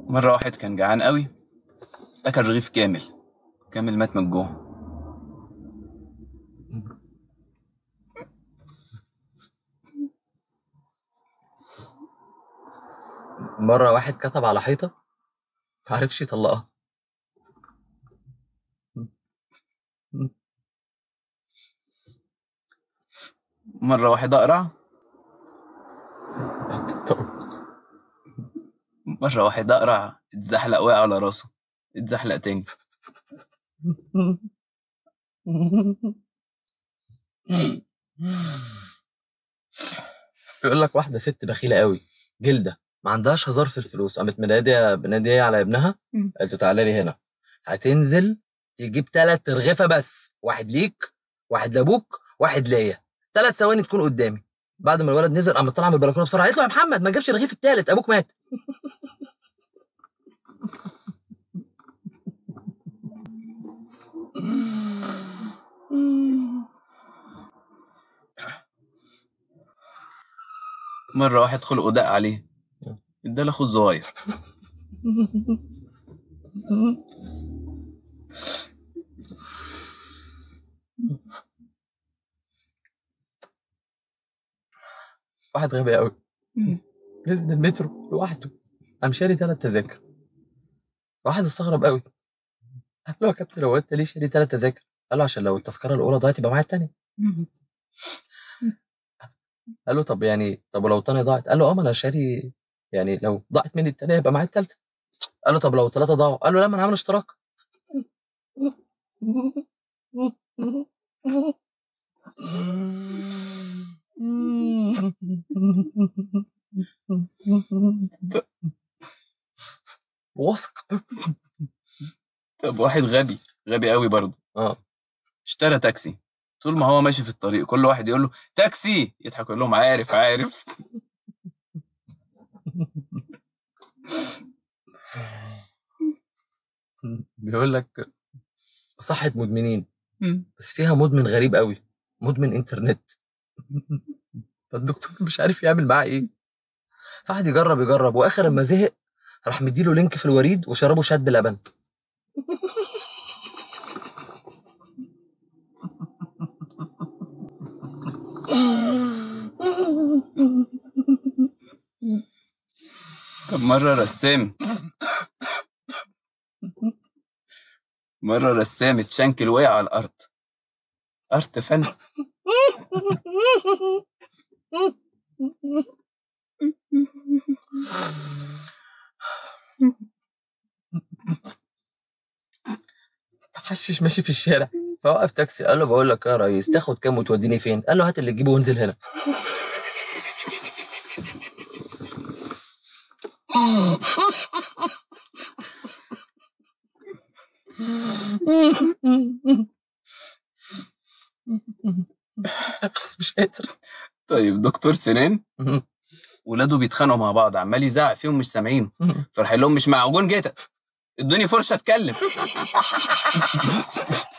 مرة واحد كان جعان قوي أكل رغيف كامل كامل مات من الجوع مرة واحد كتب على حيطة معرفش يطلقها مرة واحد أقرع طب مرة واحد أقرع اتزحلق وقع على راسه اتزحلق تاني بيقول لك واحدة ست بخيلة قوي جلدة ما عندهاش هزار في الفلوس قامت منادية بنادية على ابنها مم. قالت له تعالى لي هنا هتنزل تجيب تلات ترغفة بس واحد ليك واحد لابوك واحد ليا تلات ثواني تكون قدامي بعد ما الولد نزل قامت طالعه من البلكونه بسرعه قالت له يا محمد ما تجيبش الرغيف التالت ابوك مات مرة واحد خلقه دق عليه اداله اخوه صغير واحد غبي قوي نزل المترو لوحده قام شاري ثلاث تذاكر واحد استغرب قوي قال له يا كابتن هو انت ليه شاري ثلاث تذاكر؟ قال له عشان لو التذكره الاولى ضاعت يبقى معايا الثانيه قال له طب يعني طب ولو الثانيه ضاعت؟ قال له اه ما انا شاري يعني لو ضاعت مني الثانيه يبقى معايا الثالثه قال له طب لو الثلاثه ضاعوا؟ قال له لا ما انا عامل اشتراك واثق طب واحد غبي غبي قوي برضه اه اشترى تاكسي طول ما هو ماشي في الطريق كل واحد يقول له تاكسي يضحك يقول لهم عارف عارف بيقول لك صحة مدمنين بس فيها مدمن غريب قوي مدمن انترنت فالدكتور مش عارف يعمل معاه ايه فقعد يجرب يجرب واخر ما زهق راح مديله لينك في الوريد وشربه شات بلبن طب مرة رسام مرة رسام اتشنكل وقع على الأرض أرض فن حشش ماشي في الشارع فوقف تاكسي قال له بقول لك يا ريس تاخد كام وتوديني فين قال له هات اللي تجيبه وانزل هنا بس مش قادر طيب دكتور سنان ولاده بيتخانقوا مع بعض عمال يزعق فيهم مش سامعينه فراح قال لهم مش معجون جيتا ادوني فرصه اتكلم